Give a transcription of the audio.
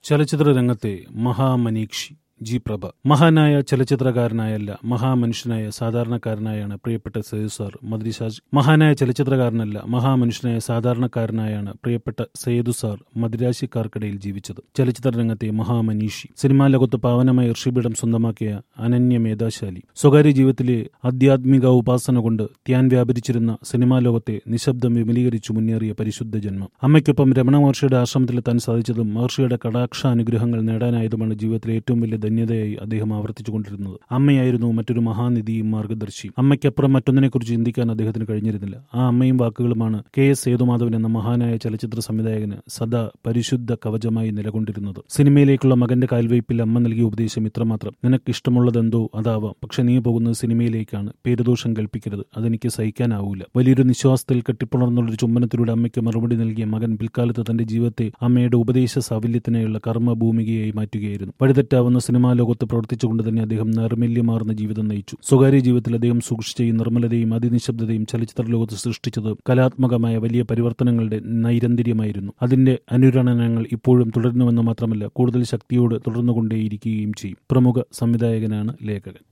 ചലച്ചിത്ര രംഗത്തെ മഹാമനീക്ഷി ജി പ്രഭ മഹാനായ ചലച്ചിത്രകാരനായല്ല മഹാമനുഷ്യനായ സാധാരണക്കാരനായാണ് പ്രിയപ്പെട്ട സയ്യിദ് സാർ മദ്രി ഷാജ് മഹാനായ ചലച്ചിത്രകാരനല്ല മഹാമനുഷ്യനായ സാധാരണക്കാരനായാണ് പ്രിയപ്പെട്ട സയ്യിദു സാർ മദിരാശിക്കാർക്കിടയിൽ ജീവിച്ചത് ചലച്ചിത്ര രംഗത്തെ മഹാമനീഷി സിനിമാ ലോകത്ത് പാവനമായ ഋഷിപീഠം സ്വന്തമാക്കിയ അനന്യ മേധാശാലി സ്വകാര്യ ജീവിതത്തിലെ ആധ്യാത്മിക ഉപാസന കൊണ്ട് ധ്യാൻ വ്യാപരിച്ചിരുന്ന സിനിമാ ലോകത്തെ നിശബ്ദം വിമലീകരിച്ചു മുന്നേറിയ പരിശുദ്ധ ജന്മം അമ്മയ്ക്കൊപ്പം രമണ മഹർഷിയുടെ ആശ്രമത്തിലെത്താൻ സാധിച്ചതും മഹർഷിയുടെ കടാക്ഷ അനുഗ്രഹങ്ങൾ നേടാനായതുമാണ് ജീവിതത്തിലെ ഏറ്റവും വലിയ ധന്യതയായി അദ്ദേഹം ആവർത്തിച്ചുകൊണ്ടിരുന്നത് അമ്മയായിരുന്നു മറ്റൊരു മഹാനിധിയും മാർഗദർശിയും അമ്മയ്ക്കപ്പുറം മറ്റൊന്നിനെക്കുറിച്ച് ചിന്തിക്കാൻ അദ്ദേഹത്തിന് കഴിഞ്ഞിരുന്നില്ല ആ അമ്മയും വാക്കുകളുമാണ് കെ എസ് സേതുമാധവൻ എന്ന മഹാനായ ചലച്ചിത്ര സംവിധായകന് സദാ പരിശുദ്ധ കവചമായി നിലകൊണ്ടിരുന്നത് സിനിമയിലേക്കുള്ള മകന്റെ കാൽവയ്പിൽ അമ്മ നൽകിയ ഉപദേശം ഇത്രമാത്രം നിനക്ക് ഇഷ്ടമുള്ളതെന്തോ അതാവാം പക്ഷെ നീ പോകുന്നത് സിനിമയിലേക്കാണ് പേരുദോഷം കൽപ്പിക്കരുത് അതെനിക്ക് സഹിക്കാനാവൂല വലിയൊരു നിശ്വാസത്തിൽ കെട്ടിപ്പുണർന്നുള്ളൊരു ചുംബനത്തിലൂടെ അമ്മയ്ക്ക് മറുപടി നൽകിയ മകൻ പിൽക്കാലത്ത് തന്റെ ജീവിതത്തെ അമ്മയുടെ ഉപദേശ സാഫല്യത്തിനായുള്ള കർമ്മഭൂമികയായി മാറ്റുകയായിരുന്നു വഴിതെറ്റാവുന്ന സിനിമാ ലോകത്ത് പ്രവർത്തിച്ചുകൊണ്ട് തന്നെ അദ്ദേഹം നൈർമല്യമാർന്ന ജീവിതം നയിച്ചു സ്വകാര്യ ജീവിതത്തിൽ അദ്ദേഹം സൂക്ഷിച്ച ഈ നിർമ്മലതയും അതിനിശബ്ദതയും ചലച്ചിത്ര ലോകത്ത് സൃഷ്ടിച്ചത് കലാത്മകമായ വലിയ പരിവർത്തനങ്ങളുടെ നൈരന്തര്യമായിരുന്നു അതിന്റെ അനുരണനങ്ങൾ ഇപ്പോഴും തുടരുന്നുവെന്ന് മാത്രമല്ല കൂടുതൽ ശക്തിയോട് തുടർന്നുകൊണ്ടേയിരിക്കുകയും ചെയ്യും പ്രമുഖ സംവിധായകനാണ് ലേഖകൻ